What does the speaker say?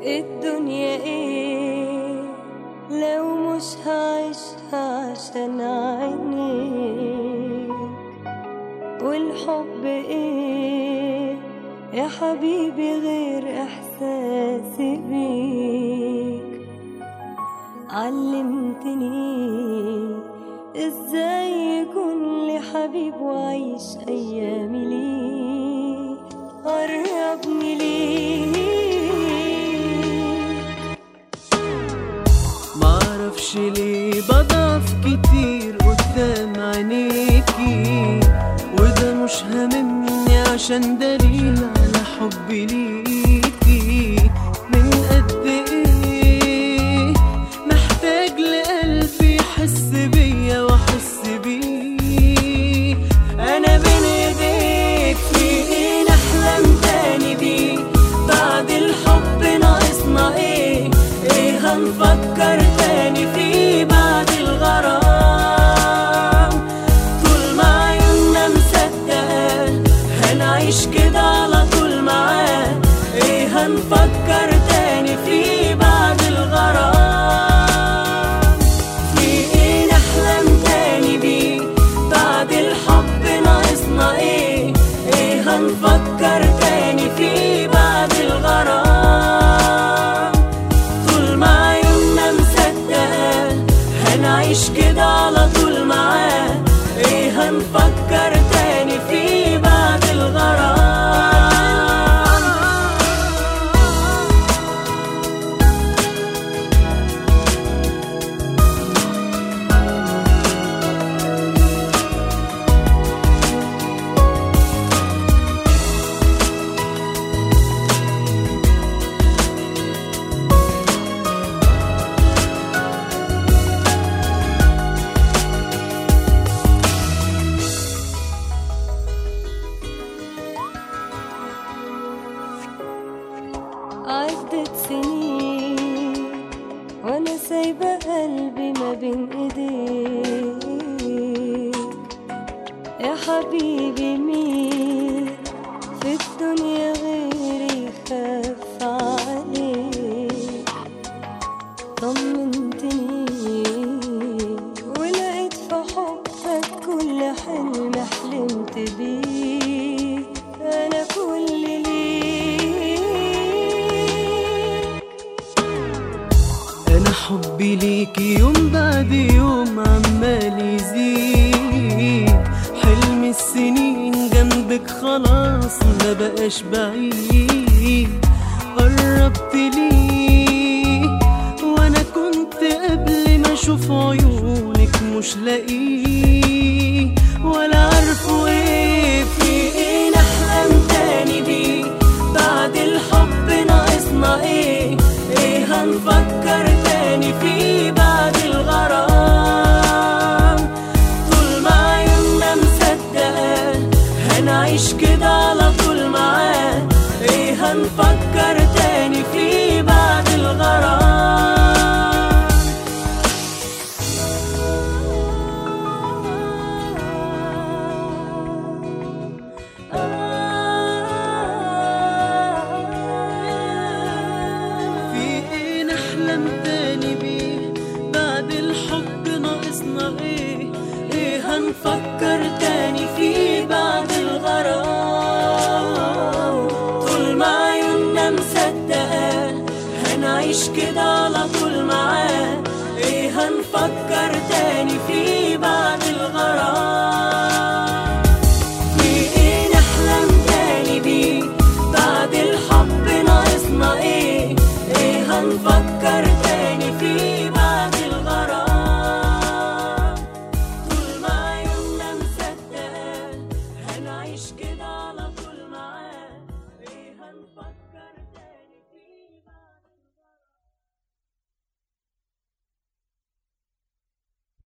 الدنيا ايه لو مش هعيشها عشان عينيك والحب ايه يا حبيبي غير احساسي بيك علمتني ازاي يكون لي حبيب واعيش ايامي ليه قربني ليه معرفش ليه بضعف كتير قدام عينيكي وده مش هاممني عشان دليل على حبي ليكي من قد ايه محتاج لقلبي يحس بيا واحس بيه انا بين ايديك في ايه نحلم تاني بيه بعد الحب ناقصنا ايه ايه هنفكر تاني فيه بعد الغرام طول ما عيوننا مصدقة هنعيش كده على طول معاه ايه هنفكر تاني فيه بعد الغرام في ايه نحلم تاني بيه بعد الحب ناقصنا ايه ايه هنفكر تاني فيه بعد الغرام طول ما عيوننا مصدقة هنعيش كده على طول معاه ايه هنفكر تاني فيه بعد الغرام عدت سنين وانا سايبة قلبي ما بين ايديك يا حبيبي مين في الدنيا غيري خاف عليك طمنتني ولقيت في حبك كل حلم حلمت بيه انا كل ليك انا حبي ليكي يوم بعد يوم عمال يزيد حلم السنين جنبك خلاص ما بقاش بعيد قربت ليه وانا كنت قبل ما اشوف عيونك مش لاقيه ولا عارفه ايه في ايه نحلم تاني بيه بعد الحب ناقصنا ايه ايه هنفكر تاني فيه بعد الغرام طول ما عيوننا مصدقة هنعيش كده على طول معاه ايه هنفكر تاني فيه بعد الغرام في ايه نحلم تاني بيه بعد الحب ناقصنا ايه ايه هنفكر تاني فيه بعد الغرام طول ما عيوننا مصدقة هنعيش كده